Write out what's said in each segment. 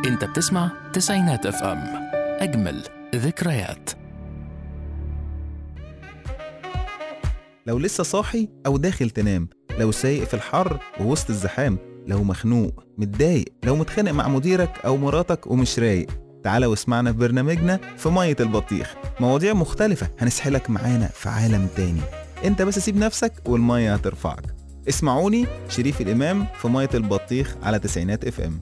انت بتسمع تسعينات اف ام اجمل ذكريات لو لسه صاحي أو داخل تنام لو سايق في الحر ووسط الزحام لو مخنوق متضايق لو متخانق مع مديرك أو مراتك ومش رايق تعالى واسمعنا في برنامجنا في مية البطيخ مواضيع مختلفة هنسحلك معانا في عالم تاني انت بس سيب نفسك والمية هترفعك اسمعوني شريف الإمام في مية البطيخ على تسعينات اف ام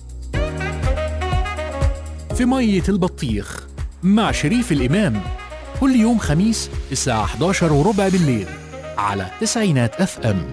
في مية البطيخ مع شريف الإمام كل يوم خميس الساعة 11 وربع بالليل على تسعينات اف ام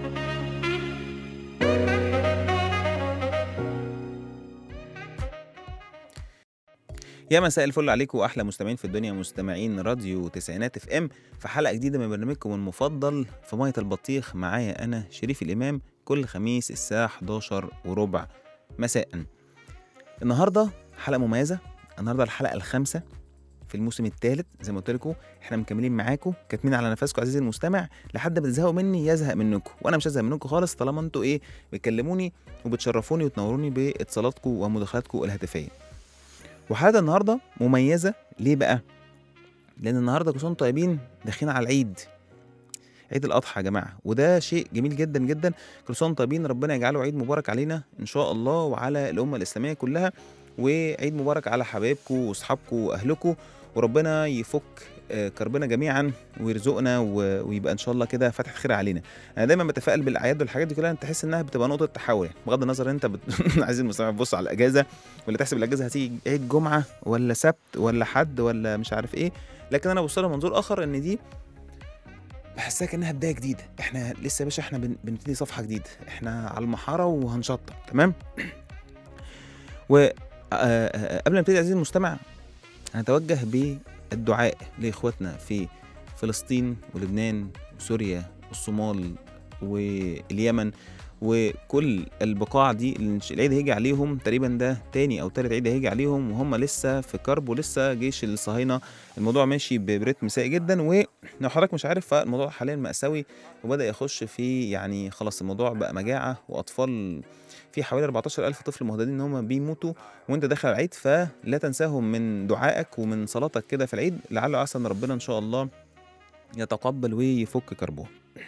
يا مساء الفل عليكم واحلى مستمعين في الدنيا مستمعين راديو تسعينات اف ام في حلقه جديده من برنامجكم المفضل في ميه البطيخ معايا انا شريف الامام كل خميس الساعه 11 وربع مساء النهارده حلقه مميزه النهارده الحلقه الخامسه في الموسم الثالث زي ما قلت لكم احنا مكملين معاكم كاتمين على نفسكم عزيزي المستمع لحد ما تزهقوا مني يزهق منكم وانا مش هزهق منكم خالص طالما انتوا ايه بتكلموني وبتشرفوني وتنوروني باتصالاتكم ومداخلاتكم الهاتفيه وحلقه النهارده مميزه ليه بقى لان النهارده كل سنه وانتم طيبين داخلين على العيد عيد الاضحى يا جماعه وده شيء جميل جدا جدا كل سنه وانتم طيبين ربنا يجعله عيد مبارك علينا ان شاء الله وعلى الامه الاسلاميه كلها وعيد مبارك على حبايبكم واصحابكم واهلكم وربنا يفك آه، كربنا جميعا ويرزقنا و- ويبقى ان شاء الله كده فتح خير علينا انا دايما بتفائل بالاعياد والحاجات دي كلها انت تحس انها بتبقى نقطه تحول يعني بغض النظر انت بت... عايز المستمع تبص على الاجازه ولا تحسب الاجازه هتيجي عيد جمعه ولا سبت ولا حد ولا مش عارف ايه لكن انا ببص لها منظور اخر ان دي بحسها كانها بدايه جديده احنا لسه يا باشا احنا بن... بنبتدي صفحه جديده احنا على المحاره وهنشطب تمام و آه، آه، قبل ما نبتدي عزيزي المستمع هنتوجه بالدعاء لاخواتنا في فلسطين ولبنان وسوريا والصومال واليمن وكل البقاع دي اللي العيد هيجي عليهم تقريبا ده تاني او تالت عيد هيجي عليهم وهم لسه في كرب ولسه جيش الصهاينه الموضوع ماشي ب- برتم سيء جدا ولو حضرتك مش عارف فالموضوع حاليا مأساوي وبدأ يخش في يعني خلاص الموضوع بقى مجاعه واطفال في حوالي 14000 طفل مهددين ان هم بيموتوا وانت داخل على العيد فلا تنساهم من دعائك ومن صلاتك كده في العيد لعل عسى ان ربنا ان شاء الله يتقبل ويفك كربهم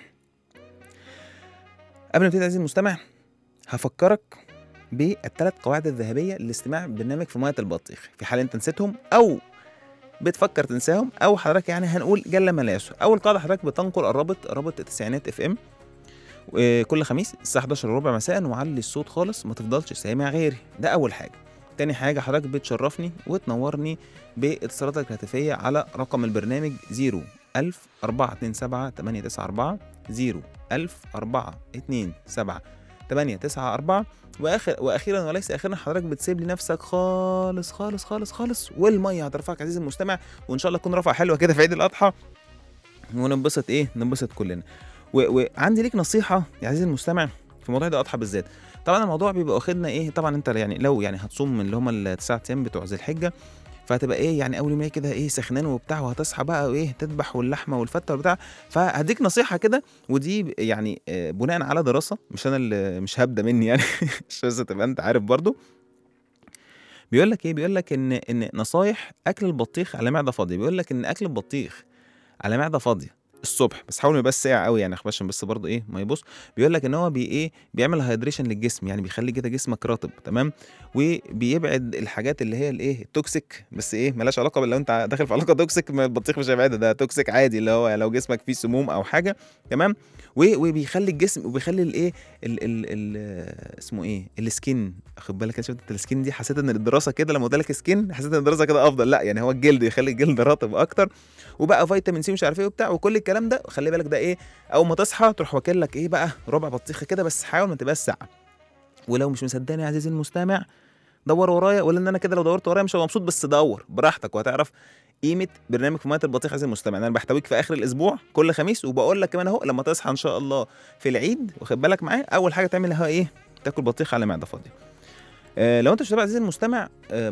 قبل ما نبتدي عزيزي المستمع هفكرك بالثلاث قواعد الذهبيه للاستماع برنامج في ميه البطيخ في حال انت نسيتهم او بتفكر تنساهم او حضرتك يعني هنقول جل ما لا يسهو اول قاعده حضرتك بتنقل الرابط رابط التسعينات اف ام كل خميس الساعه 11 وربع مساء وعلي الصوت خالص ما تفضلش سامع غيري ده اول حاجه تاني حاجه حضرتك بتشرفني وتنورني باتصالاتك الهاتفيه على رقم البرنامج 0 1000 427 894 0 1000 427 894 واخر واخيرا وليس اخيرا حضرتك بتسيب لي نفسك خالص خالص خالص خالص والميه هترفعك عزيزي المستمع وان شاء الله تكون رفعه حلوه كده في عيد الاضحى وننبسط ايه ننبسط كلنا و- وعندي ليك نصيحه يا عزيزي المستمع في موضوع عيد الاضحى بالذات طبعا الموضوع بيبقى واخدنا ايه طبعا انت يعني لو يعني هتصوم من اللي هم التسع ايام بتوع ذي الحجه فهتبقى ايه يعني اول يوم إيه كده ايه سخنان وبتاع وهتصحى بقى وايه تذبح واللحمه والفته وبتاع فهديك نصيحه كده ودي ب- يعني آه، بناء على دراسه مش انا اللي مش هبدا مني يعني مش بس تبقى انت عارف برضو بيقول لك ايه بيقول لك ان ان نصايح اكل البطيخ على معده فاضيه بيقول لك ان اكل البطيخ على معده فاضيه الصبح بس حاول ما يبقاش ساقع قوي يعني عشان بس برضه ايه ما يبص بيقول لك ان هو بي ايه بيعمل هيدريشن للجسم يعني بيخلي كده جسمك رطب تمام وبيبعد الحاجات اللي هي الايه التوكسيك بس ايه ملهاش علاقه بال- لو انت داخل في علاقه توكسيك ما البطيخ مش هيبعدها ده توكسيك عادي اللي هو لو جسمك فيه سموم او حاجه تمام و- وبيخلي الجسم وبيخلي الايه ال ال ال اسمه ايه السكين خد بالك أنا شفت انت السكين دي حسيت ان الدراسه كده لما قلت لك سكين حسيت ان الدراسه كده افضل لا يعني هو الجلد يخلي الجلد رطب اكتر وبقى فيتامين سي مش عارف ايه وبتاع وكل الكلام ده خلي بالك ده ايه اول ما تصحى تروح واكل لك ايه بقى ربع بطيخه كده بس حاول ما تبقاش ساقعه ولو مش مصدقني يا عزيزي المستمع دور ورايا ولا ان انا كده لو دورت ورايا مش هبقى مبسوط بس دور براحتك وهتعرف قيمه برنامج في ميه البطيخ عزيزي المستمع انا بحتويك في اخر الاسبوع كل خميس وبقول لك كمان اهو لما تصحى ان شاء الله في العيد واخد بالك معايا اول حاجه تعملها ايه تاكل بطيخ على معده فاضيه آه لو انت مش متابع عزيزي المستمع آه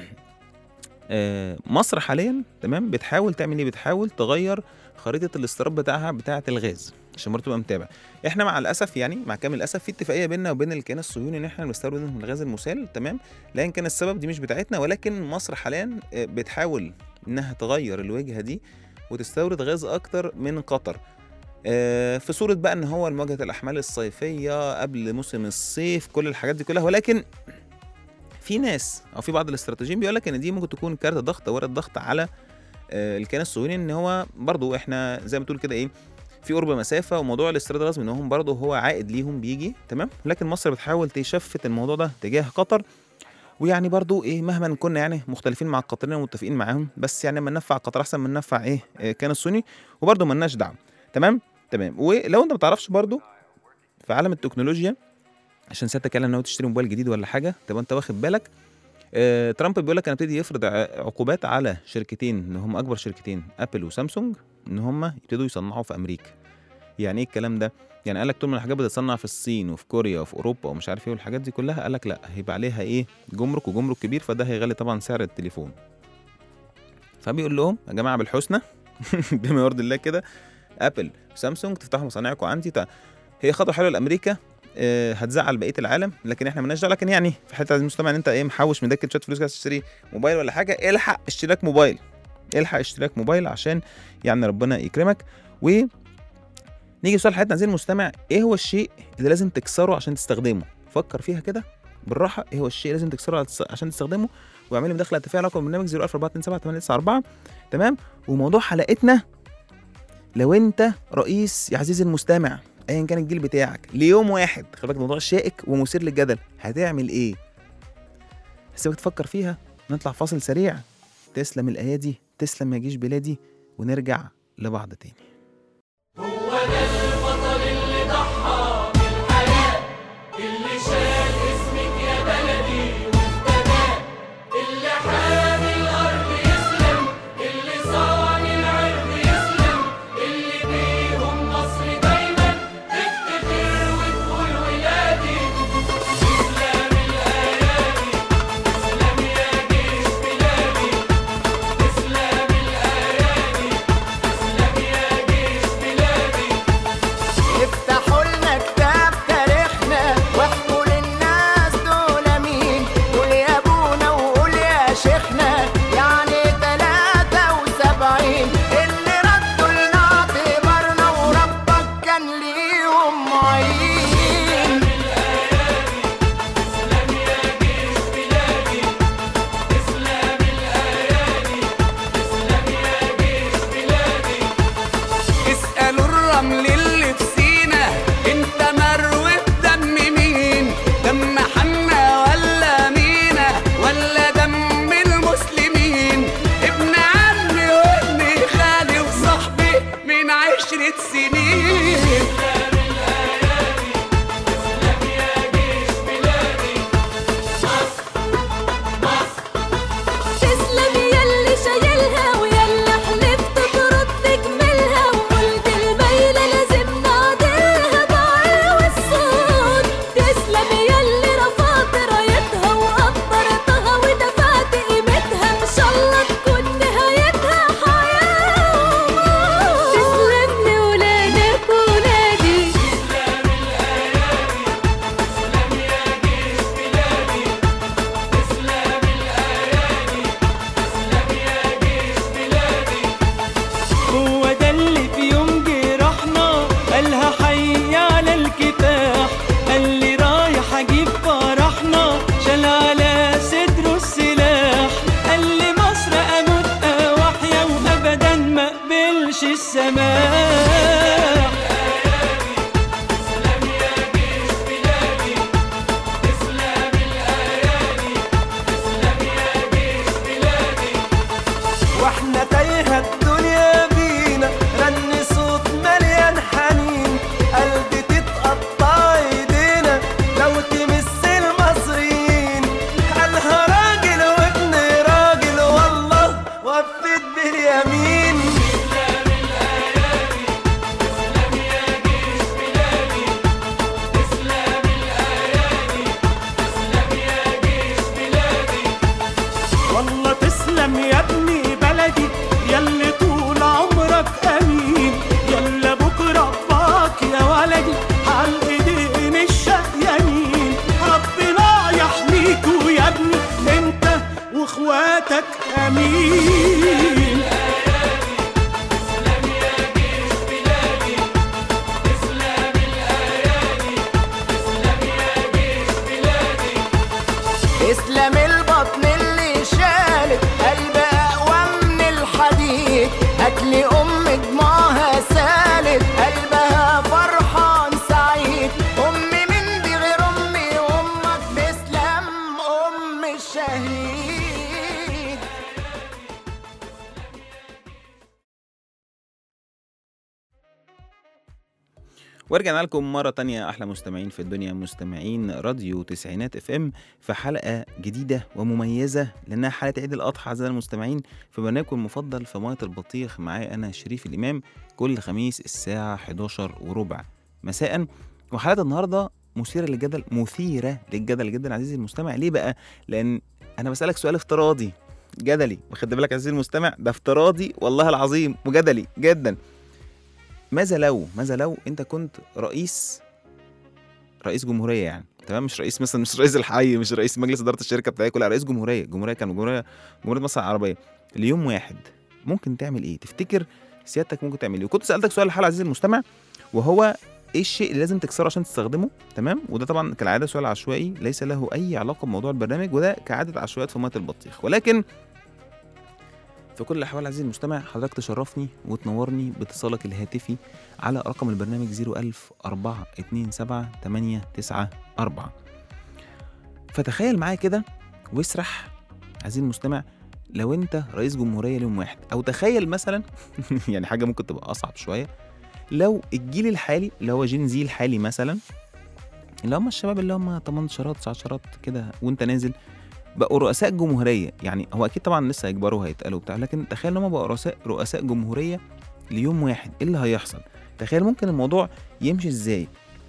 آه مصر حاليا تمام بتحاول تعمل ايه بتحاول تغير خريطه الاستيراد بتاعها بتاعه الغاز عشان برضه تبقى متابع احنا مع الاسف يعني مع كامل الاسف في اتفاقيه بيننا وبين الكيان الصهيوني ان احنا بنستورد منهم الغاز المسال تمام لان كان السبب دي مش بتاعتنا ولكن مصر حاليا آه، بتحاول انها تغير الوجهه دي وتستورد غاز اكتر من قطر آه، في صوره بقى ان هو مواجهه الاحمال الصيفيه قبل موسم الصيف كل الحاجات دي كلها ولكن في ناس او في بعض الاستراتيجيين بيقول لك ان دي ممكن تكون كارت ضغط او ورقه ضغط على آه، الكيان الصهيوني ان هو برضو احنا زي ما تقول كده ايه في قرب مسافه وموضوع الاستيراد الغاز منهم برضه هو عائد ليهم بيجي تمام لكن مصر بتحاول تشفت الموضوع ده تجاه قطر ويعني برضو ايه مهما كنا يعني مختلفين مع القطريين ومتفقين معاهم بس يعني ما ننفع قطر احسن من ننفع ايه آه، كان الصيني وبرضه ملناش دعم تمام تمام ولو انت ما تعرفش برضه في عالم التكنولوجيا عشان سيادتك قال ان تشتري موبايل جديد ولا حاجه تبقى انت واخد بالك آه، ترامب بيقول لك انا ابتدي يفرض ع- عقوبات على شركتين ان هم اكبر شركتين ابل وسامسونج ان هم يبتدوا يصنعوا في امريكا يعني ايه الكلام ده يعني قال لك طول ما الحاجات بتتصنع في الصين وفي كوريا وفي اوروبا ومش عارف ايه والحاجات دي كلها قال لك لا هيبقى عليها ايه جمرك وجمرك كبير فده هيغلي طبعا سعر التليفون فبيقول لهم يا جماعه بالحسنى بما يرضي الله كده ابل وسامسونج تفتحوا مصانعكم عندي تا- هي خطوه حلوه لامريكا آه، هتزعل بقيه العالم لكن احنا مالناش دعوه لكن يعني في حته عايز المستمع ان انت ايه محوش مدكن شويه فلوس عايز تشتري موبايل ولا حاجه الحق اشتراك موبايل الحق اشتراك موبايل عشان يعني ربنا يكرمك و نيجي لسؤال حياتنا عايزين المستمع ايه هو الشيء اللي لازم تكسره عشان تستخدمه فكر فيها كده بالراحه ايه هو الشيء اللي لازم تكسره عشان تستخدمه واعمل لي مداخله تفاعل رقم برنامج 04227 تمام وموضوع حلقتنا لو انت رئيس يا عزيزي المستمع ايا كان الجيل بتاعك ليوم واحد خلي بالك الموضوع شائك ومثير للجدل هتعمل ايه هسيبك تفكر فيها نطلع فاصل سريع تسلم الايادي تسلم يا جيش بلادي ونرجع لبعض تاني تسلم الأيادي تسلم يا جيش بلادي اسلام البطن اللي شالت قلب اقوى من الحديد هاتلي ام دموعها سالت قلبها فرحان سعيد امي من دي غير امي وامك تسلم ام الشهيد ورجعنا لكم مرة تانية أحلى مستمعين في الدنيا مستمعين راديو تسعينات اف ام في حلقة جديدة ومميزة لأنها حلقة عيد الأضحى أعزائي المستمعين في برنامجكم المفضل في مية البطيخ معايا أنا شريف الإمام كل خميس الساعة 11 وربع مساء وحلقة النهاردة مثيرة للجدل مثيرة للجدل جدا عزيزي المستمع ليه بقى؟ لأن أنا بسألك سؤال افتراضي جدلي واخد بالك عزيزي المستمع ده افتراضي والله العظيم وجدلي جدا ماذا لو ماذا لو انت كنت رئيس رئيس جمهوريه يعني تمام مش رئيس مثلا مش رئيس الحي مش رئيس مجلس اداره الشركه بتاعتكم لا رئيس جمهوريه جمهوريه كان جمهوريه جمهوريه مصر العربيه ليوم واحد ممكن تعمل ايه تفتكر سيادتك ممكن تعمل ايه وكنت سالتك سؤال الحلقه عزيزي المستمع وهو ايه الشيء اللي لازم تكسره عشان تستخدمه تمام وده طبعا كالعاده سؤال عشوائي ليس له اي علاقه بموضوع البرنامج وده كعاده عشوائيات في ميه البطيخ ولكن في كل الأحوال عزيزي المستمع حضرتك تشرفني وتنورني باتصالك الهاتفي على رقم البرنامج 01000 427 894 فتخيل معايا كده واسرح عزيزي المستمع لو انت رئيس جمهورية ليوم واحد او تخيل مثلا يعني حاجة ممكن تبقى اصعب شوية لو الجيل الحالي اللي هو جين زي الحالي مثلا اللي هم الشباب اللي هم 18 19 كده وانت نازل بقوا رؤساء جمهوريه يعني هو اكيد طبعا لسه هيكبروا هيتقالوا بتاع لكن تخيل ان هم بقوا رؤساء رؤساء جمهوريه ليوم واحد ايه اللي هيحصل تخيل ممكن الموضوع يمشي ازاي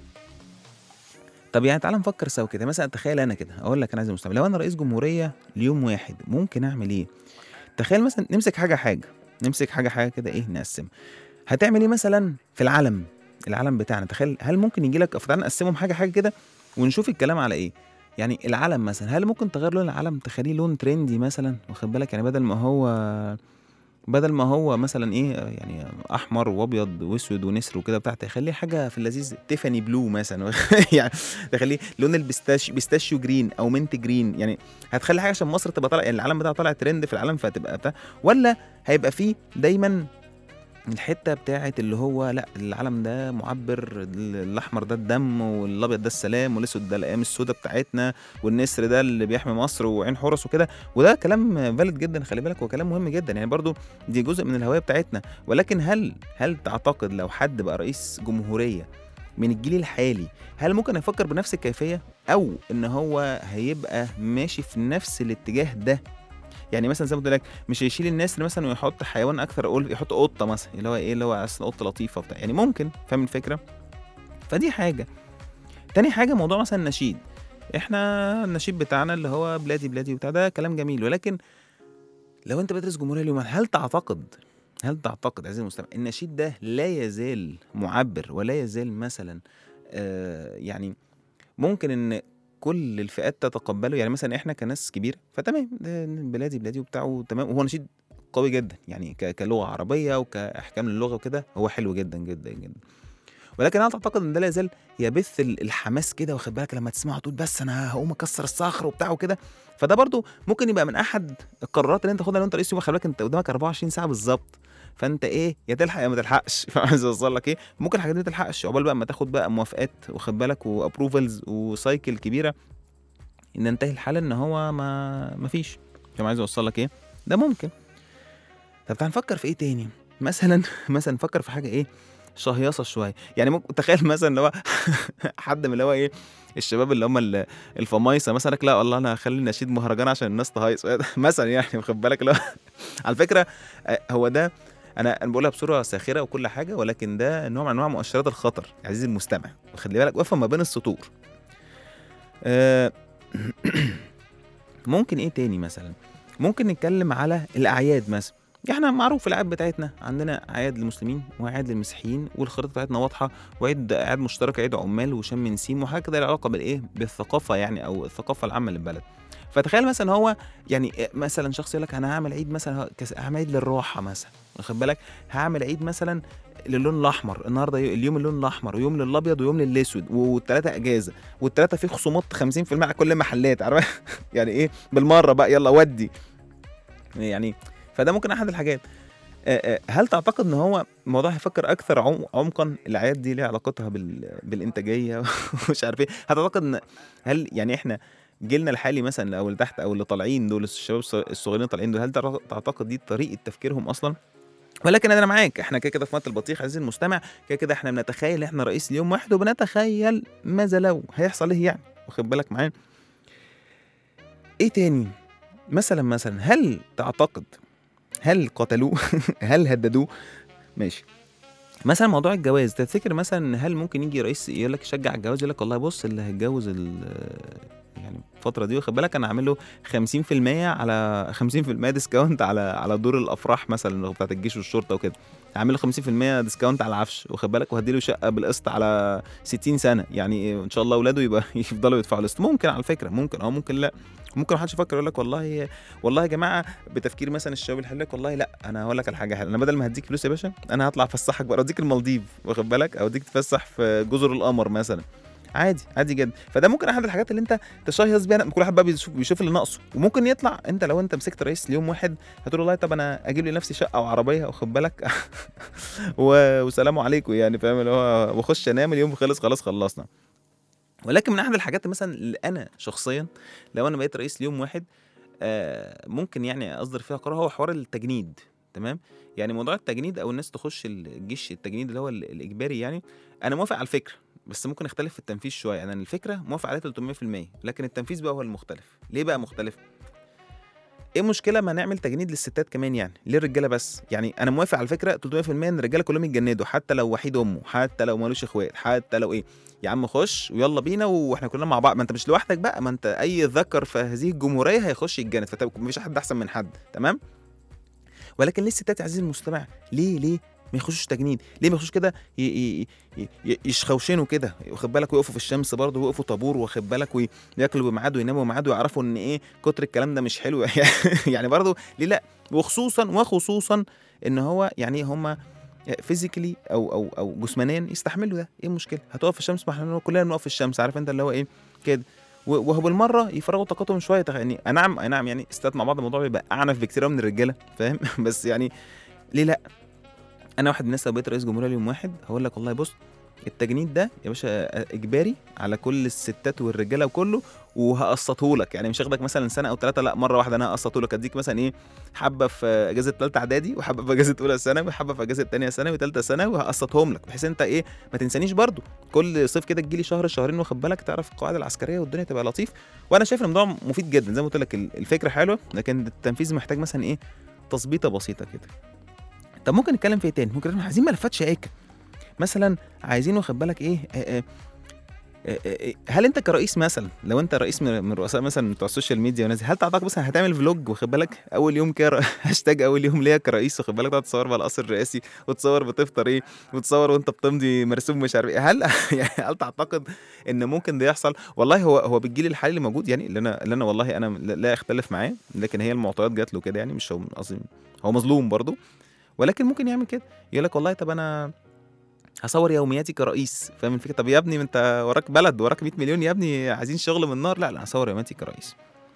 طب يعني تعالى نفكر سوا كده مثلا تخيل انا كده اقول لك انا عايز المستمع لو انا رئيس جمهوريه ليوم واحد ممكن اعمل ايه تخيل مثلا نمسك حاجه حاجه نمسك حاجه حاجه كده ايه نقسم هتعمل ايه مثلا في العلم العلم بتاعنا تخيل هل ممكن يجي لك تعالى نقسمهم حاجه حاجه كده ونشوف الكلام على ايه يعني العلم مثلا هل ممكن تغير لون العلم تخليه لون ترندي مثلا واخد بالك يعني بدل ما هو بدل ما هو مثلا ايه يعني احمر وابيض واسود ونسر وكده بتاع تخليه حاجه في اللذيذ تيفاني بلو مثلا يعني تخليه لون البيستاش بيستاشيو جرين او منت جرين يعني هتخلي حاجه عشان مصر تبقى طالع يعني العلم بتاعها طالع ترند في العالم فتبقى بتاع ولا هيبقى فيه دايما الحته بتاعت اللي هو لا العلم ده معبر الاحمر ده الدم والابيض ده السلام والاسود ده الايام السوداء بتاعتنا والنسر ده اللي بيحمي مصر وعين حورس وكده وده كلام فالid جدا خلي بالك هو كلام مهم جدا يعني برضو دي جزء من الهويه بتاعتنا ولكن هل هل تعتقد لو حد بقى رئيس جمهوريه من الجيل الحالي هل ممكن يفكر بنفس الكيفيه او ان هو هيبقى ماشي في نفس الاتجاه ده يعني مثلا زي ما قلت لك مش هيشيل النسر مثلا ويحط حيوان اكثر اقول يحط قطه مثلا اللي هو ايه اللي هو اصل قطه لطيفه بتاع يعني ممكن فاهم الفكره فدي حاجه تاني حاجه موضوع مثلا النشيد احنا النشيد بتاعنا اللي هو بلادي بلادي وبتاع ده كلام جميل ولكن لو انت بتدرس جمهوريه اليوم هل تعتقد هل تعتقد عزيزي المستمع النشيد ده لا يزال معبر ولا يزال مثلا آه يعني ممكن ان كل الفئات تتقبله يعني مثلا احنا كناس كبيره فتمام ده بلادي بلادي وبتاع وتمام وهو نشيد قوي جدا يعني ك- كلغه عربيه وكاحكام للغه وكده هو حلو جدا جدا جدا ولكن هل تعتقد ان ده لا يزال يبث ال- الحماس كده واخد بالك لما تسمعه تقول بس انا هقوم اكسر الصخر وبتاع وكده فده برضو ممكن يبقى من احد القرارات اللي انت تاخدها لو انت رئيس يوم خلي بالك انت قدامك 24 ساعه بالظبط فانت ايه يا تلحق يا ما تلحقش فعايز اوصل لك ايه ممكن الحاجات دي ما تلحقش عقبال بقى ما تاخد بقى موافقات واخد بالك وابروفلز وسايكل كبيره ان ينتهي الحال ان هو ما ما فيش فاهم عايز اوصل لك ايه ده ممكن طب تعال نفكر في ايه تاني مثلا مثلا نفكر في حاجه ايه شهيصه شويه يعني ممكن تخيل مثلا اللي هو حد من اللي هو ايه الشباب اللي هم ال- الفمايسه مثلا لك لا والله انا هخلي نشيد مهرجان عشان الناس تهيص مثلا يعني واخد بالك اللي هو على فكره آه، هو ده انا انا بقولها بصوره ساخره وكل حاجه ولكن ده نوع من انواع مؤشرات الخطر عزيزي المستمع وخلي بالك وافهم ما بين السطور آه، ممكن ايه تاني مثلا ممكن نتكلم على الاعياد مثلا احنا معروف الاعياد بتاعتنا عندنا اعياد للمسلمين واعياد للمسيحيين والخريطه بتاعتنا واضحه وعيد اعياد مشترك عيد عمال وشم نسيم وحاجه كده لها علاقه بالايه بالثقافه يعني او الثقافه العامه للبلد فتخيل مثلا هو يعني مثلا شخص يقول لك انا هعمل عيد مثلا كس- هعمل عيد للراحه مثلا واخد بالك هعمل عيد مثلا للون الاحمر النهارده ي- اليوم اللون الاحمر ويوم للابيض ويوم للاسود والثلاثه اجازه والثلاثه فيه خصومات 50% على كل المحلات عارف يعني ايه بالمره بقى يلا ودي يعني فده ممكن احد الحاجات آه، آه، هل تعتقد ان هو الموضوع هيفكر اكثر عم- عمقا الاعياد دي ليها علاقتها بال... بالانتاجيه ومش عارف ايه هتعتقد ان هل يعني احنا جيلنا الحالي مثلا او اللي تحت او اللي طالعين دول الشباب الص- الصغيرين اللي طالعين دول هل تعتقد- تعتقد دي طريقه تفكيرهم اصلا ولكن انا معاك احنا كده كده في وقت البطيخ عزيزي المستمع كده كده احنا بنتخيل إن احنا رئيس اليوم واحد وبنتخيل ماذا لو هيحصل ايه يعني واخد بالك معايا ايه تاني مثلا مثلا هل تعتقد هل قتلوه هل هددوه ماشي مثلا موضوع الجواز تفتكر مثلا هل ممكن يجي رئيس يقول لك يشجع الجواز يقول لك والله بص اللي هيتجوز ال- يعني الفتره دي واخد بالك انا هعمل له 50% على 50% ديسكاونت على على دور الافراح مثلا بتاعت الجيش والشرطه وكده هعمل له 50% ديسكاونت على العفش واخد بالك وهدي له شقه بالقسط على 60 سنه يعني ان شاء الله اولاده يبقى يفضلوا يدفعوا القسط ممكن على فكره ممكن او ممكن لا ممكن محدش يفكر يقول لك والله والله يا جماعه بتفكير مثلا الشباب اللي لك والله لا انا هقول لك على حاجه حلوه انا بدل ما هديك فلوس يا باشا انا هطلع افسحك بقى اوديك المالديف واخد بالك اوديك تفسح في جزر القمر مثلا عادي عادي جدا فده ممكن احد الحاجات اللي انت تشهيص بيها كل واحد بقى بيشوف, بيشوف اللي ناقصه وممكن يطلع انت لو انت مسكت رئيس ليوم واحد هتقول والله طب انا اجيب لنفسي شقه وعربيه واخد بالك و... وسلام عليكم يعني فاهم اللي هو واخش انام اليوم خلص خلاص خلصنا ولكن من احد الحاجات مثلا اللي انا شخصيا لو انا بقيت رئيس ليوم واحد آه، ممكن يعني اصدر فيها قرار هو حوار التجنيد تمام يعني موضوع التجنيد او الناس تخش الجيش التجنيد اللي هو ال- الاجباري يعني انا موافق على الفكره بس ممكن اختلف في التنفيذ شويه يعني أنا الفكره موافق عليها 300% لكن التنفيذ بقى هو المختلف ليه بقى مختلف ايه المشكله ما نعمل تجنيد للستات كمان يعني ليه الرجاله بس يعني انا موافق على فكره 300% ان الرجاله كلهم يتجندوا حتى لو وحيد امه حتى لو مالوش اخوات حتى لو ايه يا عم خش ويلا بينا واحنا كلنا مع بعض ما انت مش لوحدك بقى ما انت اي ذكر في هذه الجمهوريه هيخش يتجند فمفيش حد احسن من حد تمام ولكن ليه الستات يا عزيزي المستمع ليه ليه ما يخشوش تجنيد ليه ما يخشوش كده ي- ي- ي- ي- يشخوشنوا كده واخد بالك ويقفوا في الشمس برضه ويقفوا طابور واخد بالك وياكلوا بميعاد ويناموا بميعاد ويعرفوا ان ايه كتر الكلام ده مش حلو يعني برضه ليه لا وخصوصا وخصوصا ان هو يعني هم فيزيكالي او او او جسمانيا يستحملوا ده ايه المشكله هتقف في الشمس ما احنا كلنا بنقف في الشمس عارف انت اللي هو ايه كده و- وهو بالمره يفرغوا طاقتهم شويه تخ- يعني أي نعم أي نعم يعني استات مع بعض الموضوع بيبقى اعنف بكتير أوي من الرجاله فاهم بس يعني ليه لا انا واحد من الناس لو بقيت رئيس جمهوريه يوم واحد هقول لك والله بص التجنيد ده يا باشا اجباري على كل الستات والرجاله وكله وهقسطه لك يعني مش هاخدك مثلا سنه او ثلاثه لا مره واحده انا هقسطه لك اديك مثلا ايه حبه في اجازه ثالثه اعدادي وحبه في اجازه اولى ثانوي وحبه في اجازه ثانيه ثانوي وثالثه ثانوي وهقسطهم لك بحيث انت ايه ما تنسانيش برضو كل صيف كده تجيلي شهر شهرين واخد بالك تعرف القواعد العسكريه والدنيا تبقى لطيف وانا شايف ان الموضوع مفيد جدا زي ما قلت لك ال- الفكره حلوه لكن التنفيذ محتاج مثلا ايه تظبيطه بسيطه كده طب ممكن نتكلم في ايه تاني ممكن احنا عايزين ملفات شائكه مثلا عايزين واخد بالك ايه آه، آه، آه، آه، هل انت كرئيس مثلا لو انت رئيس من من رؤساء مثلا بتوع السوشيال ميديا وناس هل تعتقد مثلا هتعمل فلوج واخد بالك اول يوم كده هاشتاج اول يوم ليا كرئيس واخد بالك تقعد تصور بقى القصر الرئاسي وتصور بتفطر ايه وتصور وانت بتمضي مرسوم مش عارف ايه هل يعني هل تعتقد ان ممكن ده يحصل والله هو هو بالجيل الحالي اللي موجود يعني اللي انا اللي انا والله انا لا لا اختلف معاه لكن هي المعطيات جات له كده يعني مش هو قصدي هو مظلوم برضه ولكن ممكن يعمل كده يقول لك والله طب انا هصور يومياتي كرئيس فاهم الفكره طب يا ابني ما انت وراك بلد وراك 100 مليون يا ابني عايزين شغل من النار لا لا هصور يومياتي كرئيس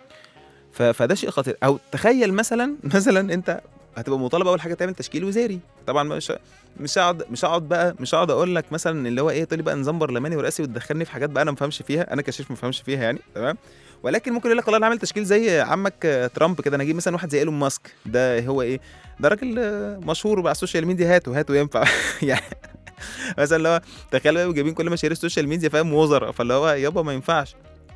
ف... فده شيء خطير او تخيل مثلا مثلا انت هتبقى مطالب اول حاجه تعمل تشكيل وزاري طبعا مش مش هقعد مش هقعد بقى مش هقعد اقول لك مثلا اللي هو ايه تقول لي بقى نظام برلماني ورئاسي وتدخلني في حاجات بقى انا ما بفهمش فيها انا كشيف ما بفهمش فيها يعني تمام ولكن ممكن يقول لك والله انا عامل تشكيل زي عمك آه، ترامب كده انا اجيب مثلا واحد زي ايلون ماسك ده هو ايه ده راجل آه، مشهور بقى على السوشيال ميديا هاته هاته ينفع يعني مثلا اللي هو تخيل بقى جايبين كل مشاهير السوشيال ميديا فاهم وزراء فاللي هو يابا ما ينفعش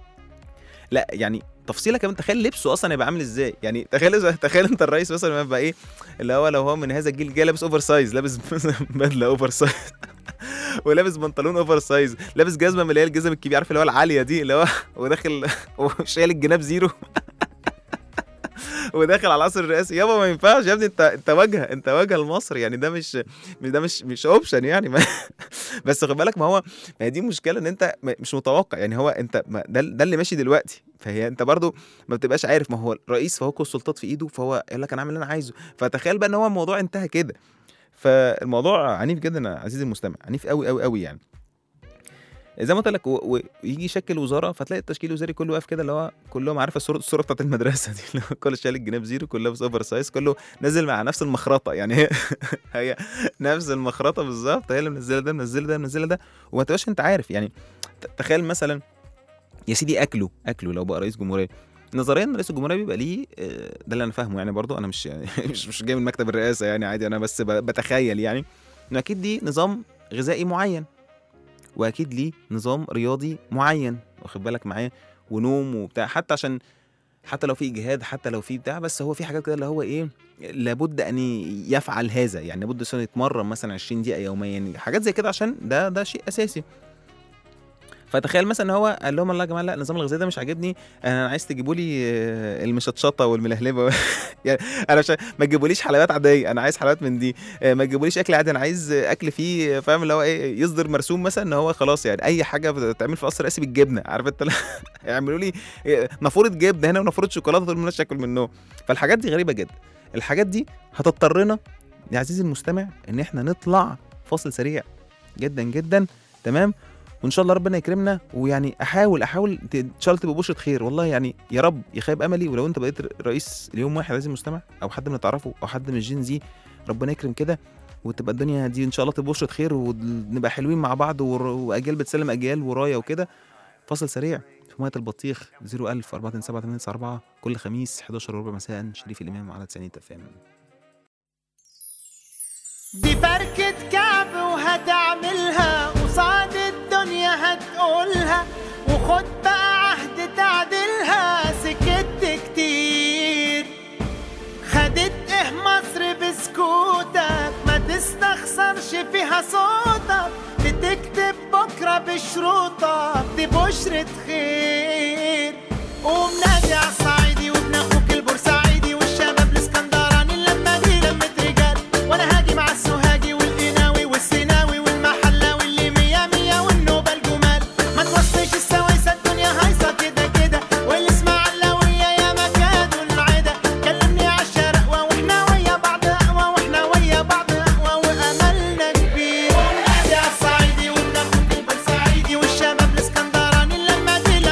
لا يعني تفصيله كمان تخيل لبسه اصلا يبقى عامل ازاي يعني تخيل تخيل انت الرئيس مثلا يبقى ايه اللي هو لو هو من هذا الجيل جاي لابس اوفر سايز لابس مثلا بدله اوفر سايز ولابس بنطلون اوفر سايز لابس جزمه من اللي هي الجزم الكبيره عارف اللي هو العاليه دي اللي هو وداخل وشايل الجناب زيرو وداخل على العصر الرئاسي يابا ما ينفعش يا ابني انت انت واجهه انت واجهه لمصر يعني ده مش ده مش مش اوبشن يعني ما بس خد بالك ما هو ما هي دي مشكله ان انت م- مش متوقع يعني هو انت ما ده ده اللي ماشي دلوقتي فهي انت برضو ما بتبقاش عارف ما هو الرئيس فهو كل السلطات في ايده فهو يقول لك انا اعمل اللي انا عايزه فتخيل بقى ان هو الموضوع انتهى كده فالموضوع عنيف جدا يا عزيزي المستمع عنيف قوي قوي قوي يعني زي ما قلت لك و- و- ويجي يشكل وزاره فتلاقي التشكيل الوزاري كله واقف كده اللي هو كلهم عارف الصوره الصوره بتاعت المدرسه دي اللي هو كل شايل الجناب زيرو كله لابس اوفر سايز كله نازل مع نفس المخرطه يعني هي هي نفس المخرطه بالظبط هي اللي منزله ده منزله ده منزله ده وما تبقاش انت عارف يعني ت- تخيل مثلا يا سيدي اكله اكله لو بقى رئيس جمهوريه نظريا رئيس الجمهوريه بيبقى ليه آه، ده اللي انا فاهمه يعني برضو انا مش يعني مش مش جاي من مكتب الرئاسه يعني عادي انا بس ب- بتخيل يعني انه اكيد ليه نظام غذائي معين واكيد ليه نظام رياضي معين واخد بالك معايا ونوم وبتاع حتى عشان حتى لو في اجهاد حتى لو في بتاع بس هو في حاجات كده اللي هو ايه لابد ان يفعل هذا يعني لابد مثلا يتمرن مثلا 20 دقيقه يوميا حاجات زي كده عشان ده ده شيء اساسي فتخيل مثلا ان هو قال لهم الله يا جماعه لا النظام الغذائي ده مش عاجبني انا عايز تجيبوا لي آه، المشطشطه والملهلبه يعني انا مش ما تجيبوليش حلويات عاديه انا عايز حلويات من دي آه، ما تجيبوليش اكل عادي انا عايز اكل فيه فاهم اللي هو ايه يصدر مرسوم مثلا ان هو خلاص يعني اي حاجه بتتعمل في قصر رئاسي بالجبنه عارف انت يعملوا لي إيه، نافوره جبنه هنا ونافوره شوكولاته طول ما انا اكل منهم فالحاجات دي غريبه جدا الحاجات دي هتضطرنا يا عزيزي المستمع ان احنا نطلع فاصل سريع جدا جدا تمام وان شاء الله ربنا يكرمنا ويعني احاول احاول ت- ان شاء الله تبقى بشرة خير والله يعني يا رب يخيب املي ولو انت بقيت ر- رئيس ليوم واحد عزيزي المستمع او حد من تعرفه او حد من الجين زي ربنا يكرم كده وتبقى الدنيا دي ان شاء الله تبقى بشرة خير ونبقى حلوين مع بعض ور- واجيال بتسلم اجيال ورايا وكده فاصل سريع في ميه البطيخ 01000 427 كل خميس 11 وربع مساء شريف الامام على 90 تفاهم دي فركة كعب وهتعملها قصاد الدنيا هتقولها وخد بقى عهد تعدلها سكت كتير خدت ايه مصر بسكوتك ما تستخسرش فيها صوتك بتكتب بكرة بشروطك دي بشرة خير قوم نادي على الصعيدي وابن اخوك البورسعيدي والشباب الاسكندراني اللمة دي لمة رجال وانا هاجي مع السوهاجي والقناوي والسيناوي والمحلاوي اللي مية مية والنوبة الجمال ما توصيش السويسة الدنيا هايصة كده كده والاسماعيلاوية يا مكادوا العدا كلمني عالشرقوة واحنا ويا بعض اقوى واحنا ويا بعض اقوى واملنا كبير ونادي عالصعيدي وابن اخوك البورسعيدي والشباب الاسكندراني اللمة دي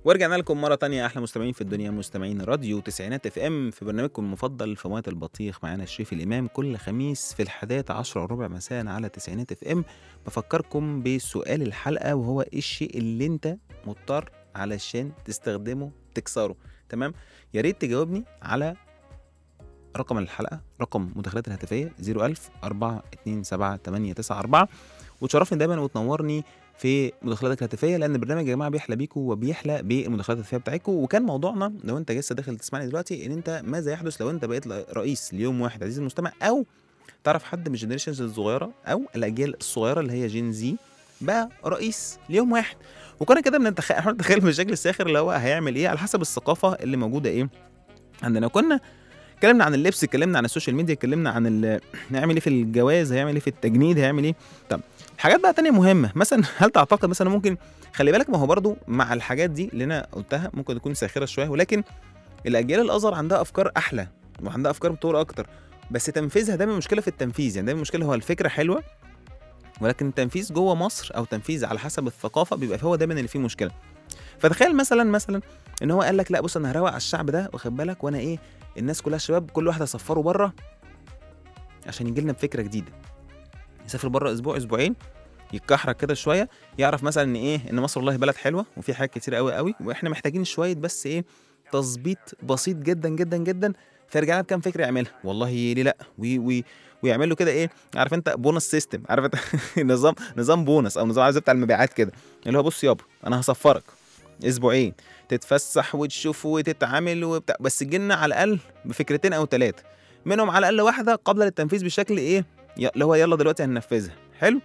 ورجعنا لكم مرة تانية أحلى مستمعين في الدنيا مستمعين راديو تسعينات اف ام في برنامجكم المفضل في مية البطيخ معانا شريف الإمام كل خميس في الحادية عشرة وربع مساء على تسعينات اف ام بفكركم بسؤال الحلقة وهو إيه الشيء اللي أنت مضطر علشان تستخدمه تكسره تمام يا ريت تجاوبني على رقم الحلقة رقم مداخلات الهاتفية 01000 427 894 وتشرفني دايما وتنورني في مداخلاتك الهاتفيه لان البرنامج يا جماعه بيحلى بيكم وبيحلى بالمداخلات الهاتفيه بتاعتكم وكان موضوعنا لو انت لسه داخل تسمعني دلوقتي ان انت ماذا يحدث لو انت بقيت رئيس ليوم واحد عزيزي المستمع او تعرف حد من الجنريشنز الصغيره او الاجيال الصغيره اللي هي جين زي بقى رئيس ليوم واحد وكنا كده بنتخيل احنا بنتخيل بشكل ساخر اللي هو هيعمل ايه على حسب الثقافه اللي موجوده ايه عندنا كنا اتكلمنا عن اللبس اتكلمنا عن السوشيال ميديا اتكلمنا عن ال- هيعمل ايه في الجواز هيعمل ايه في التجنيد هيعمل ايه طب حاجات بقى تانية مهمة مثلا هل تعتقد مثلا ممكن خلي بالك ما هو برضو مع الحاجات دي اللي انا قلتها ممكن تكون ساخرة شوية ولكن الأجيال الأصغر عندها أفكار أحلى وعندها أفكار بتطور أكتر بس تنفيذها دايما مشكلة في التنفيذ يعني دايما المشكلة هو الفكرة حلوة ولكن التنفيذ جوه مصر أو تنفيذ على حسب الثقافة بيبقى هو دايما اللي فيه مشكلة فتخيل مثلا مثلا ان هو قال لك لا بص انا هروق على الشعب ده واخد بالك وانا ايه الناس كلها شباب كل واحد هسفره بره عشان يجي لنا بفكره جديده يسافر بره اسبوع اسبوعين يتكحرك كده شويه يعرف مثلا ان ايه ان مصر والله بلد حلوه وفي حاجات كتير قوي قوي واحنا محتاجين شويه بس ايه تظبيط بسيط جدا جدا جدا فيرجع لنا بكام فكره يعملها والله ليه لا وي وي ويعمل له كده ايه عارف انت بونص سيستم عارف انت نظام نظام بونص او نظام عايز بتاع المبيعات كده اللي هو بص يابا انا هسفرك اسبوعين تتفسح وتشوف وتتعامل وبتاع بس تجينا على الاقل بفكرتين او ثلاثه منهم على الاقل واحده قبل للتنفيذ بشكل ايه ي- اللي هو يلا دلوقتي هننفذها حلو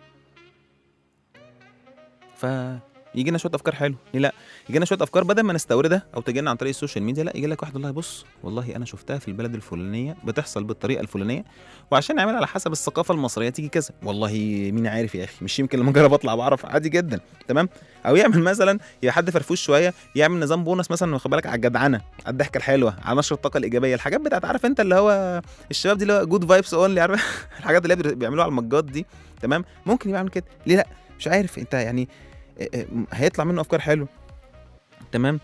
ف يجي لنا شويه افكار حلوه ليه لا يجي لنا شويه افكار بدل ما نستوردها او تجي لنا عن طريق السوشيال ميديا لا يجي لك واحد والله بص والله انا شفتها في البلد الفلانيه بتحصل بالطريقه الفلانيه وعشان نعمل على حسب الثقافه المصريه تيجي كذا والله مين عارف يا اخي مش يمكن لما اجرب اطلع بعرف عادي جدا تمام او يعمل مثلا يا حد فرفوش شويه يعمل نظام بونص مثلا واخد بالك على الجدعنه على الضحكه الحلوه على نشر الطاقه الايجابيه الحاجات بتاعت عارف انت اللي هو الشباب دي اللي هو جود فايبس اونلي عارف الحاجات اللي هي بيعملوها على المجات دي تمام ممكن يعمل كده ليه لا مش عارف انت يعني آه، آه، هيطلع منه افكار حلوه تمام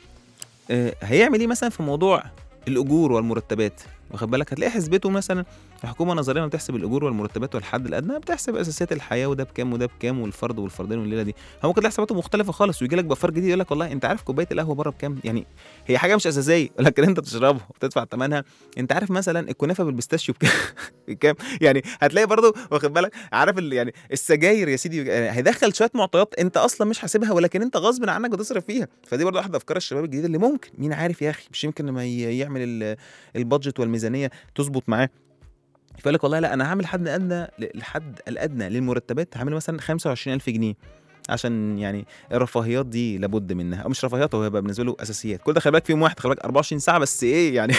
آه، هيعمل ايه مثلا في موضوع الاجور والمرتبات واخد بالك هتلاقي حسبته مثلا الحكومه نظريا بتحسب الاجور والمرتبات والحد الادنى بتحسب اساسيات الحياه وده بكام وده بكام والفرد والفردين والليله دي هو ممكن تلاقي حساباته مختلفه خالص ويجي لك بافكار جديد يقول لك والله انت عارف كوبايه القهوه بره بكام يعني هي حاجه مش اساسيه لكن انت تشربها وتدفع ثمنها انت عارف مثلا الكنافه بالبيستاشيو بكام بكام يعني هتلاقي برضه واخد بالك عارف ال- يعني السجاير يا سيدي يعني هيدخل شويه معطيات انت اصلا مش حاسبها ولكن انت غصب عنك بتصرف فيها فدي برضه احد افكار الشباب الجديده اللي ممكن مين عارف يا اخي مش يمكن لما ي- يعمل ال- البادجت والميزانيه تظبط معاه فيقول لك والله لا انا هعمل حد ادنى الحد الادنى للمرتبات هعمل مثلا 25000 جنيه عشان يعني الرفاهيات دي لابد منها او مش رفاهيات هو هيبقى بالنسبه له اساسيات كل ده خلي بالك فيهم واحد خلي بالك 24 ساعه بس ايه يعني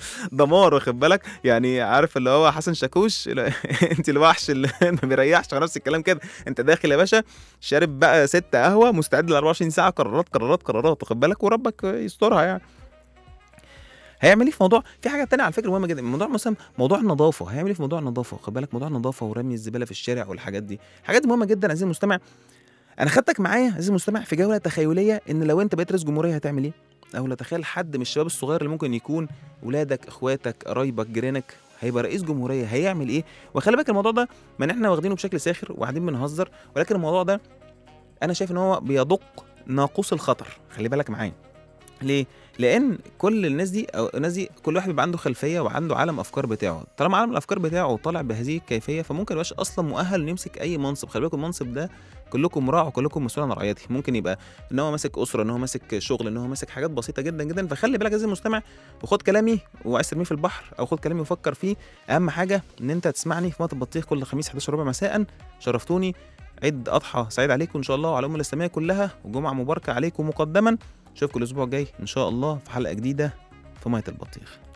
دمار واخد بالك يعني عارف اللي هو حسن شاكوش لا، انت الوحش اللي ما بيريحش على نفس الكلام كده انت داخل يا باشا شارب بقى ست قهوه مستعد ل 24 ساعه قرارات قرارات قرارات واخد بالك وربك يسترها يعني هيعمل ايه في موضوع في حاجه تانية على فكره مهمه جدا موضوع مثلا موضوع النظافه هيعمل ايه في موضوع النظافه خد بالك موضوع النظافه ورمي الزباله في الشارع والحاجات دي الحاجات دي مهمه جدا عزيزي المستمع انا خدتك معايا عزيزي المستمع في جوله تخيليه ان لو انت بقيت رئيس جمهوريه هتعمل ايه او لا تخيل حد من الشباب الصغير اللي ممكن يكون ولادك اخواتك قرايبك جيرانك هيبقى رئيس جمهوريه هيعمل ايه وخلي بالك الموضوع ده ما احنا واخدينه بشكل ساخر وقاعدين بنهزر ولكن الموضوع ده انا شايف ان هو بيدق ناقوس الخطر خلي بالك معايا ليه لان كل الناس دي او الناس دي كل واحد بيبقى عنده خلفيه وعنده عالم افكار بتاعه طالما عالم الافكار بتاعه طالع بهذه الكيفيه فممكن يبقاش اصلا مؤهل انه يمسك اي منصب خلي بالكم المنصب ده كلكم راع وكلكم مسؤول عن رعيته ممكن يبقى ان هو ماسك اسره ان هو ماسك شغل ان هو ماسك حاجات بسيطه جدا جدا فخلي بالك عزيزي المستمع وخد كلامي وعايز ترميه في البحر او خد كلامي وفكر فيه اهم حاجه ان انت تسمعني في مطب البطيخ كل خميس 11 ربع مساء شرفتوني عيد اضحى سعيد عليكم ان شاء الله وعلى الامه الاسلاميه كلها وجمعه مباركه عليكم مقدما اشوفكم الاسبوع الجاي ان شاء الله في حلقه جديده في ميه البطيخ